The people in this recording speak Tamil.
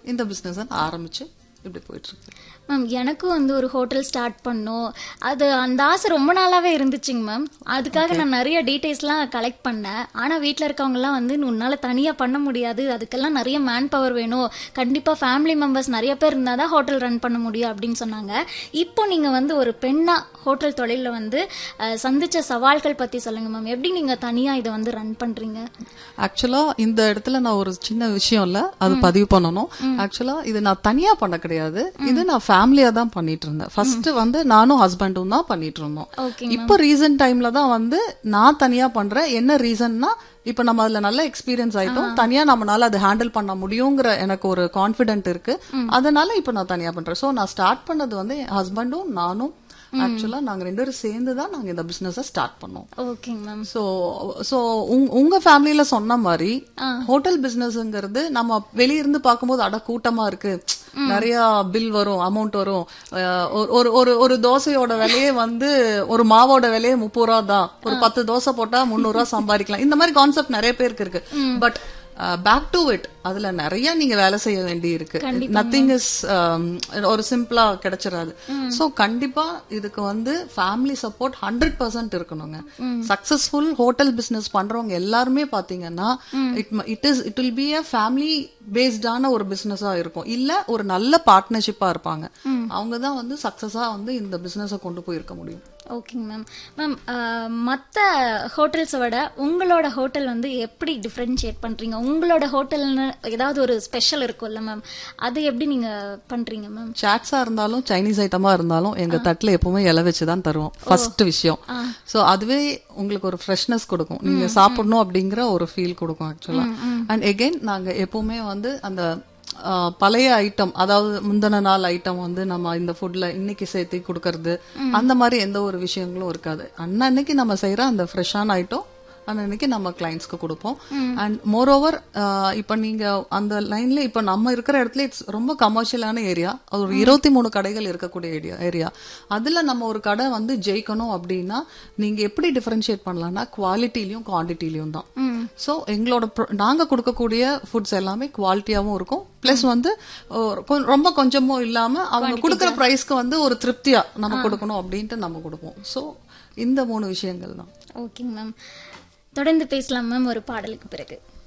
இந்த பிசினஸ் ஆரம்பிச்சு இப்படி போயிட்டு இருக்கு மேம் எனக்கும் வந்து ஒரு ஹோட்டல் ஸ்டார்ட் பண்ணோம் அது அந்த ஆசை ரொம்ப நாளாவே இருந்துச்சுங்க மேம் அதுக்காக நான் நிறைய டீட்டெயில்ஸ்லாம் கலெக்ட் பண்ணேன் ஆனா வீட்ல இருக்கவங்கலாம் வந்து உன்னால தனியா பண்ண முடியாது அதுக்கெல்லாம் நிறைய மேன் பவர் வேணும் கண்டிப்பா ஃபேமிலி மெம்பர்ஸ் நிறைய பேர் இருந்தாதான் ஹோட்டல் ரன் பண்ண முடியும் அப்படின்னு சொன்னாங்க இப்போ நீங்க வந்து ஒரு பெண்ணா ஹோட்டல் தொழில வந்து அஹ், சந்திச்ச சவால்கள் பத்தி சொல்லுங்க மேம் எப்படி நீங்க தனியா இதை வந்து ரன் பண்றீங்க ஆக்சுவலா இந்த இடத்துல நான் ஒரு சின்ன விஷயம் இல்ல அது பதிவு பண்ணணும் ஆக்சுவலா இது நான் தனியா பண்ண கிடையாது இது நான் ஃபேமிலியா தான் பண்ணிட்டு இருந்தேன் ஃபர்ஸ்ட் வந்து நானும் ஹஸ்பண்டும் தான் பண்ணிட்டு இருந்தோம் ஓகே இப்போ ரீசன்ட் டைம்ல தான் வந்து நான் தனியா பண்றேன் என்ன ரீசன்னா இப்ப நம்ம அதுல நல்ல எக்ஸ்பீரியன்ஸ் ஆயிட்டோம் தனியா நம்மளால அது ஹேண்டில் பண்ண முடியுங்கிற எனக்கு ஒரு கான்பிடென்ட் இருக்கு அதனால இப்ப நான் தனியா பண்றேன் சோ நான் ஸ்டார்ட் பண்ணது வந்து என் ஹஸ்பண்டும் நானும் ஆக்சுவலா நாங்க ரெண்டு பேரும் சேர்ந்து தான் நாங்க இந்த பிசினஸ் ஸ்டார்ட் பண்ணோம் ஓகேங்க மேம் சோ சோ உங்க ஃபேமிலில சொன்ன மாதிரி ஹோட்டல் பிசினஸ்ங்கிறது நம்ம வெளிய இருந்து பார்க்கும்போது அட கூட்டமா இருக்கு நிறைய பில் வரும் அமௌண்ட் வரும் அஹ் ஒரு- ஒரு ஒரு ஒரு தோசையோட விலையே வந்து ஒரு மாவோட விலையே முப்பது ரூபா தான் ஒரு பத்து தோசை போட்டா முந்நூறு ரூபா சம்பாதிக்கலாம் இந்த மாதிரி கான்செப்ட் நிறைய பேருக்கு இருக்கு பட் பேக் டு இட் அதுல நிறைய நீங்க வேலை செய்ய வேண்டி இருக்கு நத்திங் இஸ் ஒரு சிம்பிளா கிடைச்சிடாது சோ கண்டிப்பா இதுக்கு வந்து ஃபேமிலி சப்போர்ட் ஹண்ட்ரட் பர்சன்ட் இருக்கணுங்க சக்சஸ்ஃபுல் ஹோட்டல் பிசினஸ் பண்றவங்க எல்லாருமே பாத்தீங்கன்னா it it is it will be a family பேஸ்டான ஒரு பிசினஸா இருக்கும் இல்ல ஒரு நல்ல பார்ட்னர்ஷிப்பா இருப்பாங்க அவங்க தான் வந்து சக்சஸா வந்து இந்த பிசினஸ கொண்டு போயிருக்க முடியும் ஓகேங்க மேம் மேம் மற்ற ஹோட்டல்ஸை விட உங்களோட ஹோட்டல் வந்து எப்படி டிஃப்ரென்ஷியேட் பண்றீங்க உங்களோட ஹோட்டல்னு ஏதாவது ஒரு ஸ்பெஷல் இருக்கும்ல மேம் அது எப்படி நீங்க பண்றீங்க மேம் சாட்ஸா இருந்தாலும் சைனீஸ் ஐட்டமா இருந்தாலும் எங்க தட்டுல எப்பவுமே இலை வச்சு தான் தருவோம் ஃபர்ஸ்ட் விஷயம் சோ அதுவே உங்களுக்கு ஒரு ஃப்ரெஷ்னஸ் கொடுக்கும் நீங்க சாப்பிடணும் அப்படிங்கிற ஒரு ஃபீல் கொடுக்கும் ஆக்சுவலா அண்ட் எகைன் நாங்க எப்பவுமே வந்து அந்த ஆ, பழைய ஐட்டம் அதாவது முந்தின நாள் ஐட்டம் வந்து நம்ம இந்த ஃபுட்ல இன்னைக்கு சேர்த்து கொடுக்கறது அந்த மாதிரி எந்த ஒரு விஷயங்களும் இருக்காது அன்னன்னைக்கு நம்ம செய்யற அந்த ஃப்ரெஷ்ஷான ஐட்டம் அன்னைக்கு நம்ம கிளைண்ட்ஸ்க்கு கொடுப்போம் அண்ட் மோர் ஓவர் இப்போ நீங்க அந்த லைன்ல இப்போ நம்ம இருக்கிற இடத்துல இட்ஸ் ரொம்ப கமர்ஷியலான ஏரியா அது ஒரு இருபத்தி மூணு கடைகள் இருக்கக்கூடிய ஏரியா ஏரியா அதுல நம்ம ஒரு கடை வந்து ஜெயிக்கணும் அப்படின்னா நீங்க எப்படி டிஃபரன்ஷியேட் பண்ணலாம்னா குவாலிட்டிலையும் குவான்டிட்டிலையும் தான் ஸோ எங்களோட pro- நாங்க கொடுக்கக்கூடிய ஃபுட்ஸ் எல்லாமே குவாலிட்டியாவும் இருக்கும் பிளஸ் வந்து ஒரு கொ- ரொம்ப கொஞ்சமும் இல்லாம அவங்க கொடுக்குற ப்ரைஸ்க்கு வந்து ஒரு திருப்தியா நம்ம கொடுக்கணும் அப்படின்ட்டு நம்ம கொடுப்போம் ஸோ இந்த மூணு விஷயங்கள் தான் ஓகேங்க மேம் தொடர்ந்து பேசலாம் மேம் ஒரு பாடலுக்கு பிறகு